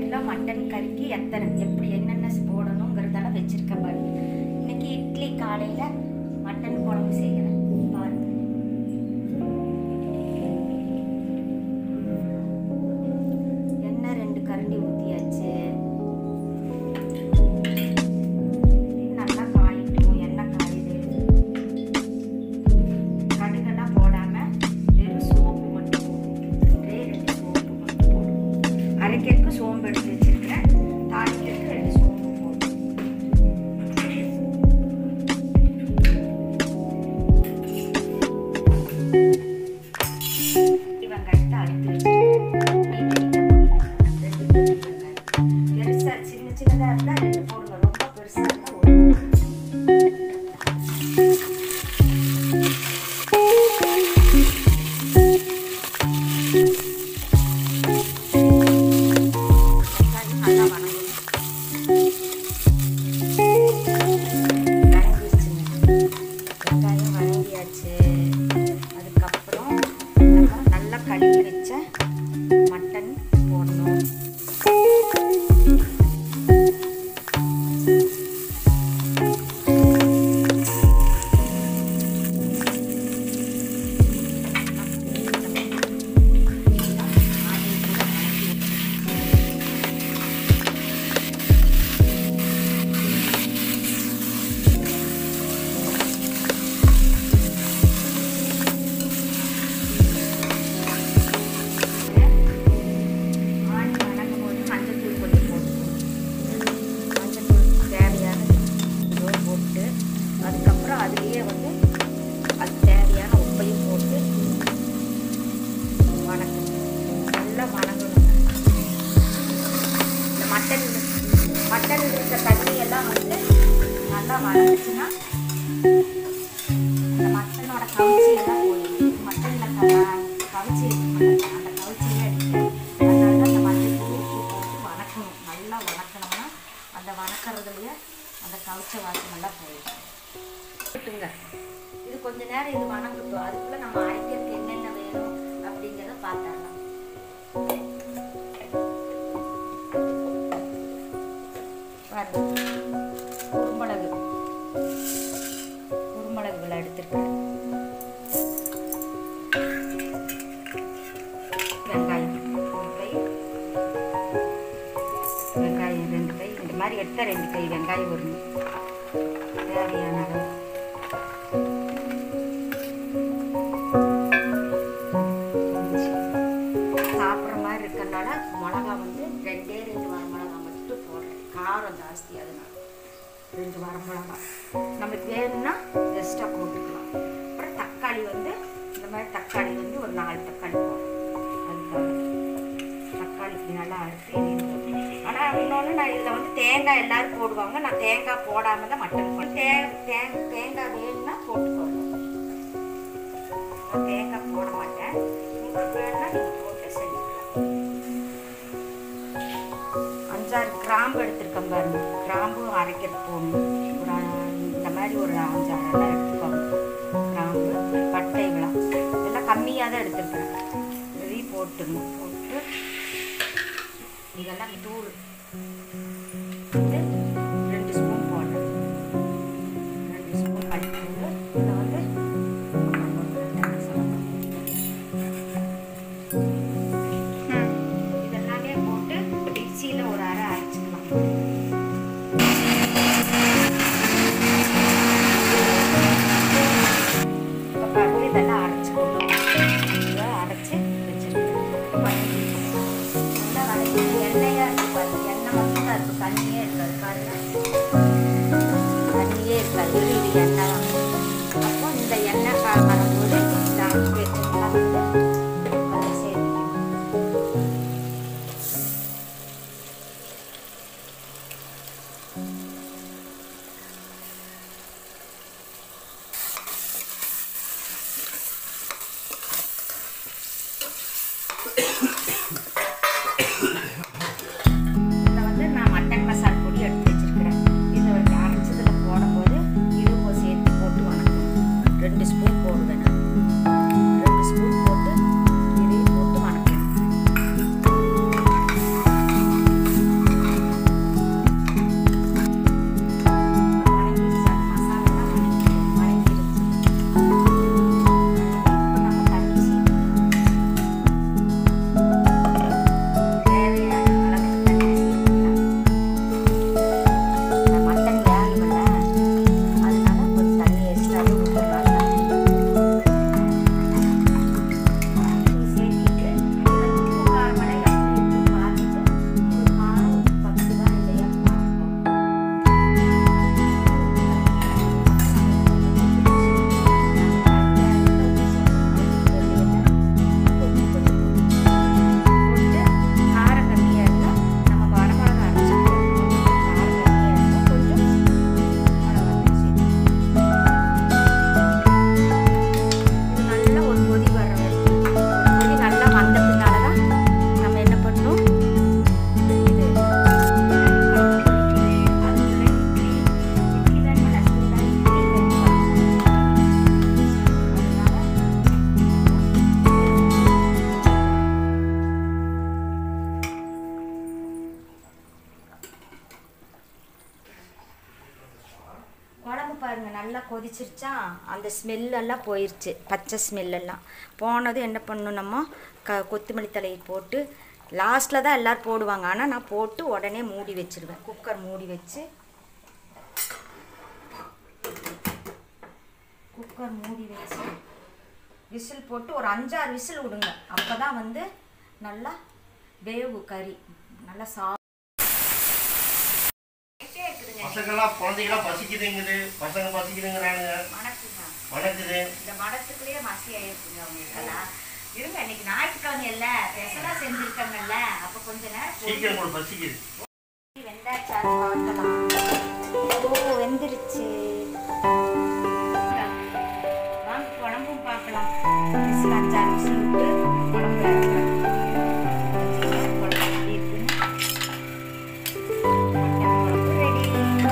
Kilo mutton கறிக்கு எத்தனை எப்படி என்னென்ன போடணுங்கிறதெல்லாம் வச்சிருக்கேன் பாரு இன்னைக்கு இட்லி காலையில் மட்டன் குழம்பு செய்கிறேன் பாரு எண்ணெய் ரெண்டு கரண்டி ஊற்றியாச்சு நல்லா காயிட்டும் எண்ணெய் காயுது கடுகெல்லாம் போடாமல் வெறும் சோப்பு மட்டும் போட்டு ஒரே ரெண்டு சோப்பு மட்டும் போடும் அரைக்கிறதுக்கு சோம்பு எடுத்து வச்சிருக்கிறேன் தாளிக்கிறதுக்கு ரெண்டு சோம்பு போடும் வெங்காயத்தை அறுத்து வச்சிருக்கேன் ரெண்டு பெரிய வெங்காயம் பெருசா சின்ன சின்னதாக இருந்தால் ரெண்டு போடுங்க ரொம்ப பெருசாக இருந்தால் ஒரு வெங்காயம் நல்லா வணங்கணும் வணங்கிடுச்சுங்க வெங்காயம் வணங்கியாச்சு அதுக்கப்புறம் நம்ம நல்லா கழுவி வச்ச மட்டன் போடணும் ஆணி வணங்கும் போது மஞ்சத்தூள் கொஞ்சம் போட்டுக்கணும் மஞ்சத்தூள் தேவையான இதோ போட்டு அதுக்கப்புறம் அதுலேயே வந்து அது தேவையான உப்பையும் போட்டு வணக்கணும் நல்லா வணங்கணும் இந்த மட்டன் மட்டன் இருக்க தண்ணி எல்லாம் வந்து நல்லா வணங்குச்சுன்னா அந்த மட்டனோட கவுச்சி எல்லாம் போயிடும் மட்டனில் கவுச்சி இருக்கு அந்த கவுச்சியே எடுத்து அதனால தான் அந்த மட்டன் உப்பு போட்டு வணக்கணும் நல்லா வணக்கணும்னா அந்த வணக்கறதுலையே அந்த கவுச்ச வாசம் நல்லா போயிடும் விட்டுங்க இது கொஞ்ச நேரம் இது வணங்கட்டும் அதுக்குள்ள நம்ம அரைக்கிறதுக்கு என்னென்ன வேணும் அப்படிங்கிறத பார்த்துடலாம் பாருங்க குருமிளகு குருமிளகுகளை எடுத்துருக்கேன் வெங்காயம் ஒரு கை வெங்காயம் ரெண்டு கை இந்த மாதிரி எடுத்தால் ரெண்டு கை வெங்காயம் வரணும் தேவையான அளவு சாப்பிட்ற மாதிரி இருக்கறனால மிளகா வந்து ரெண்டே ரெண்டு வர மிளகா மட்டும் போடுறேன் காரம் ஜாஸ்தி அதனால ரெண்டு வர மிளகா நமக்கு வேணும்னா எக்ஸ்ட்ரா போட்டுக்கலாம் அப்புறம் தக்காளி வந்து இந்த மாதிரி தக்காளி வந்து ஒரு நாலு தக்காளி போடுறேன் அதுக்காக தக்காளிக்கு நல்லா அறுத்து இதையும் போடுறேன் ஆனால் இன்னொன்று நான் இதில் வந்து தேங்காய் எல்லாரும் போடுவாங்க நான் தேங்காய் போடாமல் தான் மட்டன் போடுறேன் தே தேங் தேங்காய் வேணும்னா போட்டுக்கோங்க நான் தேங்காய் போட மாட்டேன் உங்களுக்கு வேணும்னா நீங்கள் போட்டு செஞ்சுக்கலாம் அஞ்சாறு கிராம்பு எடுத்திருக்கேன் பாருங்க கிராம்பும் அரைக்கிறது போடணும் ஒரு அ- இந்த மாதிரி ஒரு அஞ்சாறு எல்லாம் எடுத்துக்கோங்க கிராம்பு பட்டை விழா இதெல்லாம் கம்மியாக தான் எடுத்துருக்கேன் இதையும் போட்டுடணும் போட்டு இதெல்லாம் தூள் வந்து ரெண்டு ஸ்பூன் போடுறேன் ரெண்டு ஸ்பூன் மல்லித்தூள் இதில் வந்து இதெல்லாமே போட்டு மிக்சியில் ஒரு அரை அரைச்சிக்கலாம் இப்போ பாருங்க இதெல்லாம் அரைச்சிக்கணும் இதை அரைச்சி வச்சுருக்கேன் நல்லா வதக்கி எண்ணெயாக இருக்கு பாருங்க எண்ணெய் மட்டும் தான் இருக்கும் தண்ணியே இருக்காது பாருங்க தண்ணியே இருக்காது இது இது எண்ணெய் தான் அப்போ இந்த எண்ணெய் கா வரும்போது இந்த அரைச்சி வச்சதெல்லாம் வந்து அதில் சேர்த்துக்கணும் இதில் வந்து நான் மட்டன் மசாலா பொடி எடுத்து வச்சிருக்கிறேன் இதை வந்து அரைச்சதில் போடும்போது இதுவும் சேர்த்து பாருங்க நல்லா கொதிச்சிருச்சா அந்த ஸ்மெல்லெல்லாம் போயிருச்சு பச்சை ஸ்மெல்லெல்லாம் போனது என்ன பண்ணணும் நம்ம க கொத்தமல்லி தலையை போட்டு லாஸ்ட்டில் தான் எல்லோரும் போடுவாங்க ஆனால் நான் போட்டு உடனே மூடி வச்சிருவேன் குக்கர் மூடி வச்சு குக்கர் மூடி வச்சு விசில் போட்டு ஒரு அஞ்சாறு விசில் விடுங்க அப்போ தான் வந்து நல்லா வேவு கறி நல்லா சா பசங்கெல்லாம் குழந்தைங்களாம் பசிக்குதுங்குது பசங்க பசிக்குதுங்கிறானுங்க மணக்குங்க வணக்குது இந்த மடத்துக்குள்ளேயே மசி ஆயிருக்குங்க அவங்களுக்கெல்லாம் இருங்க இன்னைக்கு ஞாயிற்றுக்கிழமை இல்ல பெசலா செஞ்சிருக்காங்கல்ல அப்ப கொஞ்ச நேரம் சீக்கிரம் கூட பசிக்குது பொறுத்து வெந்தாச்சான்னு பார்க்கலாம் ஓ வெந்துருச்சு வாங்க குழம்பும் பார்க்கலாம் விசில் அஞ்சாறு விசில் விட்டு குழம்பு இறக்குறேன். குழம்பு எப்படி இருக்குன்னு. மட்டன் குழம்பு ready.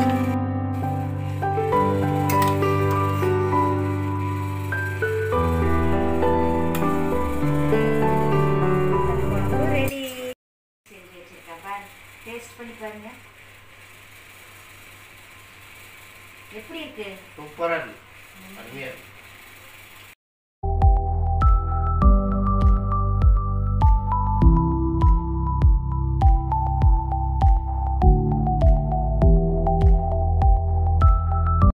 மட்டன் குழம்பு ரெடி செஞ்சு வச்சிருக்கேன் பாருங்க டேஸ்ட் பண்ணி பாருங்க எப்படி இருக்கு சூப்பராக இருக்கு அருமையாக இருக்கு